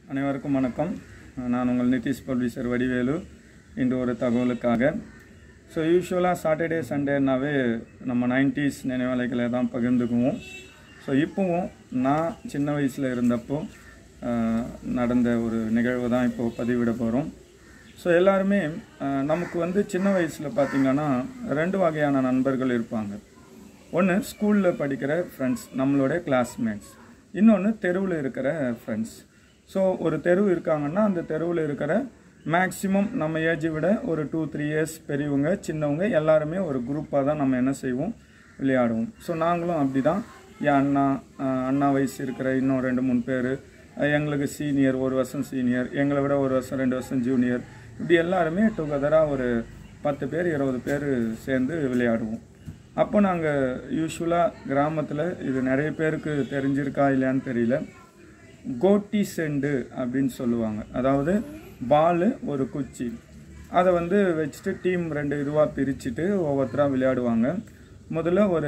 அனைவருக்கும் வணக்கம் நான் உங்கள் நிதிஷ் பப்ளிஷர் வடிவேலு இன்று ஒரு தகவலுக்காக ஸோ யூஸ்வலாக சாட்டர்டே சண்டேனாவே நம்ம நைன்டிஸ் நினைவலைகளை தான் பகிர்ந்துக்குவோம் ஸோ இப்போவும் நான் சின்ன வயசில் இருந்தப்போ ஆஹ், நடந்த ஒரு நிகழ்வு தான் இப்போது பதிவிட போகிறோம் ஸோ எல்லாருமே ஆஹ், நமக்கு வந்து சின்ன வயசில் பார்த்திங்கன்னா ரெண்டு வகையான நண்பர்கள் இருப்பாங்க ஒன்று ஸ்கூலில் படிக்கிற ஃப்ரெண்ட்ஸ் நம்மளோட கிளாஸ்மேட்ஸ் இன்னொன்று தெருவில் இருக்கிற ஃப்ரெண்ட்ஸ் ஸோ ஒரு தெரு இருக்காங்கன்னா அந்த தெருவில் இருக்கிற மேக்ஸிமம் நம்ம ஏஜை விட ஒரு டூ த்ரீ இயர்ஸ் பெரியவங்க சின்னவங்க எல்லாருமே ஒரு குரூப்பாக தான் நம்ம என்ன செய்வோம் விளையாடுவோம் ஸோ நாங்களும் அப்படி தான் என் அண்ணா ஆஹ் அண்ணா வயசு இருக்கிற இன்னும் ரெண்டு மூணு பேர் எங்களுக்கு சீனியர் ஒரு வருஷம் சீனியர் எங்களை விட ஒரு வருஷம் ரெண்டு வருஷம் ஜூனியர் இப்படி எல்லாருமே டுகெதராக ஒரு பத்து பேர் இருபது பேர் சேர்ந்து விளையாடுவோம் அப்போ நாங்கள் யூஸ்வலாக கிராமத்தில் இது நிறைய பேருக்கு தெரிஞ்சிருக்கா இல்லையான்னு தெரியல கோட்டி செண்டு அப்படின்னு சொல்லுவாங்க அதாவது பால் ஒரு குச்சி அதை வந்து வச்சுட்டு டீம் ரெண்டு இதுவாக பிரிச்சுட்டு ஒவ்வொருத்தராக விளையாடுவாங்க முதல்ல ஒரு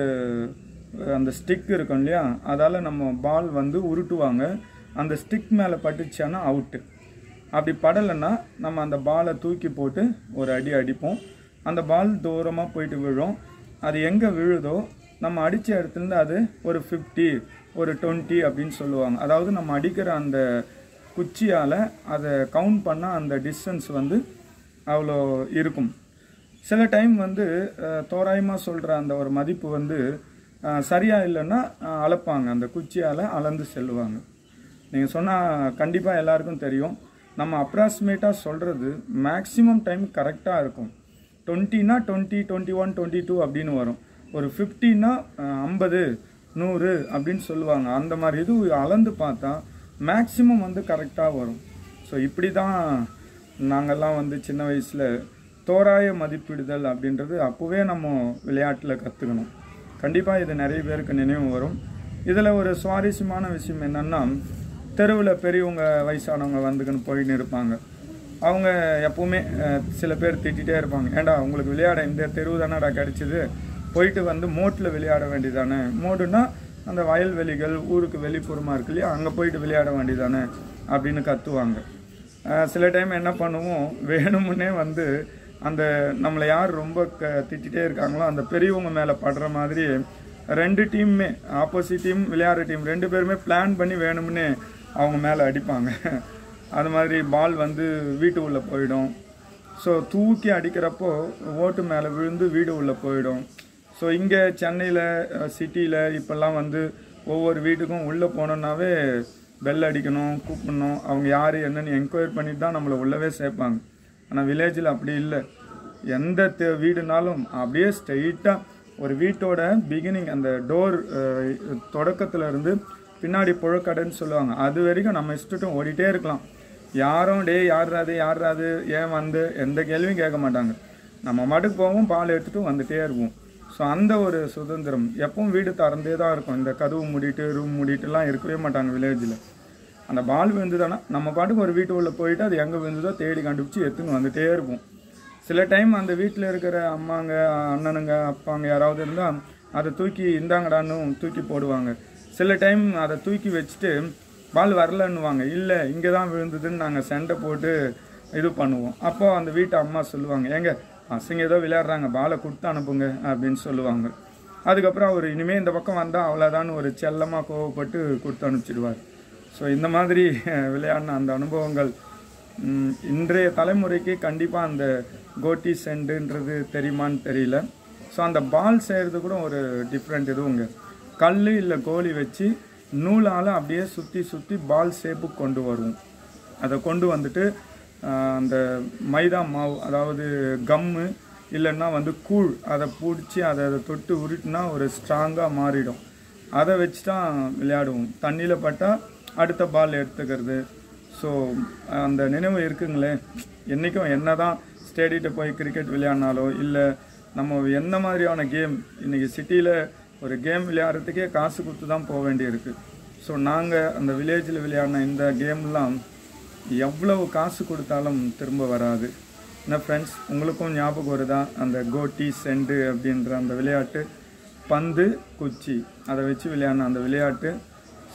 அந்த ஸ்டிக் இருக்கும் இல்லையா அதால் நம்ம பால் வந்து உருட்டுவாங்க அந்த ஸ்டிக் மேலே பட்டுச்சானா அவுட்டு அப்படி படலைன்னா நம்ம அந்த பாலை தூக்கி போட்டு ஒரு அடி அடிப்போம் அந்த பால் தூரமாக போயிட்டு விழும் அது எங்கே விழுதோ நம்ம அடித்த இடத்துலேருந்து அது ஒரு ஃபிஃப்டி ஒரு டுவெண்ட்டி அப்படின்னு சொல்லுவாங்க அதாவது நம்ம அடிக்கிற அந்த குச்சியால் அதை கவுண்ட் பண்ணால் அந்த டிஸ்டன்ஸ் வந்து அவ்வளோ இருக்கும் சில டைம் வந்து தோராயமாக சொல்கிற அந்த ஒரு மதிப்பு வந்து அஹ், சரியா இல்லைன்னா அஹ், அளப்பாங்க அந்த குச்சியால் அளந்து செல்லுவாங்க நீங்கள் சொன்னால் கண்டிப்பாக எல்லாருக்கும் தெரியும் நம்ம அப்ராக்சிமேட்டாக சொல்கிறது மேக்ஸிமம் டைம் கரெக்டாக இருக்கும் டுவெண்ட்டினா twenty twenty one twenty two அப்படின்னு வரும் ஒரு ஃபிஃப்டின்னா ஐம்பது நூறு அப்படின்னு சொல்லுவாங்க அந்த மாதிரி இது அளந்து பார்த்தா மேக்ஸிமம் வந்து கரெக்டாக வரும் ஸோ இப்படி தான் நாங்கள்லாம் வந்து சின்ன வயசில் தோராய மதிப்பிடுதல் அப்படின்றது அப்போவே நம்ம விளையாட்டில் கற்றுக்கணும் கண்டிப்பாக இது நிறைய பேருக்கு நினைவு வரும் இதில் ஒரு சுவாரஸ்யமான விஷயம் என்னென்னா தெருவில் பெரியவங்க வயசானவங்க வந்துக்குன்னு போயின்னு இருப்பாங்க அவங்க எப்பவுமே அஹ், சில பேர் திட்டிகிட்டே இருப்பாங்க ஏன்டா உங்களுக்கு விளையாட இந்த தெருவு தானடா கிடச்சிது போயிட்டு வந்து மோட்டில் விளையாட வேண்டியதானே மோடுனா அந்த வயல்வெளிகள் ஊருக்கு வெளிப்புறமாக இருக்கு இல்லையா அங்கே போயிட்டு விளையாட வேண்டியதானே அப்படின்னு கத்துவாங்க அஹ், சில டைம் என்ன பண்ணுவோம் வேணுமுன்னே வந்து அந்த நம்மளை யார் ரொம்ப க திட்டிகிட்டே இருக்காங்களோ அந்த பெரியவங்க மேலே படுற மாதிரி ரெண்டு டீமுமே ஆப்போசிட் டீம் விளையாடுற டீம் ரெண்டு பேருமே பிளான் பண்ணி வேணும்னே அவங்க மேலே அடிப்பாங்க அது மாதிரி பால் வந்து வீட்டு உள்ளே போயிடும் ஸோ தூக்கி அடிக்கிறப்போ ஓட்டு மேலே விழுந்து வீடு உள்ளே போயிடும் ஸோ இங்கே சென்னையில் சிட்டியில் இப்போல்லாம் வந்து ஒவ்வொரு வீட்டுக்கும் உள்ளே போனோன்னாவே பெல் அடிக்கணும் கூப்பிடணும் அவங்க யார் என்னன்னு என்கொயர் பண்ணிட்டு தான் நம்மளை உள்ளவே சேர்ப்பாங்க ஆனால் வில்லேஜில் அப்படி இல்லை எந்த தெ- வீடுனாலும் அப்படியே ஸ்ட்ரெயிட்டாக ஒரு வீட்டோட பிகினிங் அந்த டோர் தொடக்கத்துல இருந்து பின்னாடி புழக்கடைன்னு சொல்லுவாங்க அது வரைக்கும் நம்ம இஷ்டட்டும் ஓடிட்டே இருக்கலாம் யாரும் டே யாராது யாராது ஏன் வந்து எந்த கேள்வியும் கேட்க மாட்டாங்க நம்ம மாட்டுக்கு போவோம் பால் எடுத்துட்டு வந்துட்டே இருப்போம் ஸோ அந்த ஒரு சுதந்திரம் எப்பவும் வீடு திறந்தே தான் இருக்கும் இந்த கதவு மூடிட்டு ரூம் மூடிட்டுலாம் இருக்கவே மாட்டாங்க வில்லேஜில் அந்த பால் விழுந்துதானா நம்ம பாட்டுக்கு ஒரு வீட்டு உள்ள போயிட்டு அது எங்கே விழுந்ததோ தேடி கண்டுபிடிச்சி எடுத்துன்னு வந்துட்டே இருப்போம் சில டைம் அந்த வீட்டில் இருக்கிற அம்மாங்க அண்ணனுங்க அப்பாங்க யாராவது இருந்தால் அதை தூக்கி இந்தாங்கடான்னு தூக்கி போடுவாங்க சில டைம் அதை தூக்கி வச்சுட்டு பால் வரலன்னுவாங்க இல்லை இங்கே தான் விழுந்ததுன்னு நாங்கள் சண்டை போட்டு இது பண்ணுவோம் அப்போ அந்த வீட்டு அம்மா சொல்லுவாங்க ஏங்க பசங்க ஏதோ விளையாடுறாங்க பாலை கொடுத்து அனுப்புங்க அப்படின்னு சொல்லுவாங்க அதுக்கப்புறம் அவர் இனிமேல் இந்த பக்கம் வந்தால் அவ்வளோதான் ஒரு செல்லமாக கோவப்பட்டு கொடுத்து அனுப்பிச்சிடுவார் ஸோ இந்த மாதிரி அஹ், விளையாடின அந்த அனுபவங்கள் ம், இன்றைய தலைமுறைக்கு கண்டிப்பாக அந்த கோட்டி செண்டுன்றது தெரியுமான்னு தெரியல ஸோ அந்த பால் செய்கிறது கூட ஒரு டிஃப்ரெண்ட் இதுவுங்க கல் இல்லை கோலி வச்சு நூலால் அப்படியே சுற்றி சுற்றி பால் ஷேப்புக்கு கொண்டு வருவோம் அதை கொண்டு வந்துட்டு ஆஹ், அந்த மைதா மாவு அதாவது கம்மு இல்லைன்னா வந்து கூழ் அதை பிடிச்சி அதை அதை தொட்டு உருட்டினா ஒரு ஸ்ட்ராங்காக மாறிடும் அதை வச்சு தான் விளையாடுவோம் தண்ணியில் பட்டால் அடுத்த பால் எடுத்துக்கிறது ஸோ அந்த நினைவு இருக்குங்களே என்றைக்கும் என்ன தான் ஸ்டேடியிட்ட போய் கிரிக்கெட் விளையாடினாலோ இல்லை நம்ம எந்த மாதிரியான கேம் இன்றைக்கி சிட்டியில் ஒரு கேம் விளையாடுறதுக்கே காசு கொடுத்து தான் போக வேண்டியிருக்கு ஸோ நாங்கள் அந்த வில்லேஜில் விளையாடின இந்த கேம்லாம் எவ்வளவு காசு கொடுத்தாலும் திரும்ப வராது என்ன ஃப்ரெண்ட்ஸ் உங்களுக்கும் ஞாபகம் வருதா அந்த கோட்டி செண்டு அப்படின்ற அந்த விளையாட்டு பந்து குச்சி அதை வச்சு விளையாடின அந்த விளையாட்டு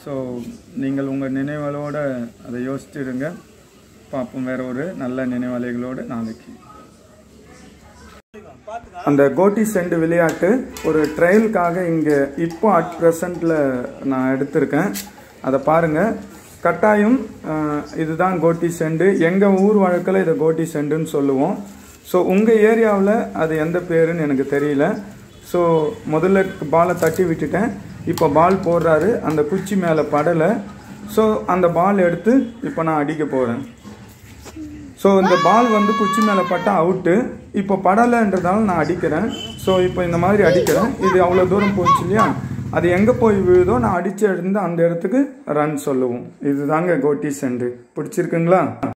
ஸோ நீங்கள் உங்கள் நினைவுகளோட அதை யோசிச்சிடுங்க பார்ப்போம் வேற ஒரு நல்ல நினைவாளிகளோடு நாளைக்கு அந்த கோட்டி செண்டு விளையாட்டு ஒரு ட்ரையலுக்காக இங்கே இப்போ அட் ப்ரெசண்ட்டில் நான் எடுத்திருக்கேன் அதை பாருங்கள் கட்டாயம் அஹ், இதுதான் கோட்டி செண்டு எங்கள் ஊர் வழக்கில் இதை கோட்டி செண்டுன்னு சொல்லுவோம் ஸோ உங்கள் ஏரியாவில் அது எந்த பேருன்னு எனக்கு தெரியல ஸோ முதல்ல பாலை தட்டி விட்டுட்டேன் இப்போ பால் போடுறாரு அந்த குச்சி மேலே படலை ஸோ அந்த பால் எடுத்து இப்போ நான் அடிக்க போகிறேன் ஸோ இந்த பால் வந்து குச்சி மேலே பட்டா அவுட்டு இப்போ படலைன்றதால நான் அடிக்கிறேன் ஸோ இப்போ இந்த மாதிரி அடிக்கிறேன் இது அவ்வளோ தூரம் போச்சு இல்லையா அது எங்கே போய் விழுதோ நான் அடிச்சு இருந்து அந்த இடத்துக்கு ரன் சொல்லுவோம் இதுதாங்க கோட்டி செண்டு பிடிச்சிருக்குங்களா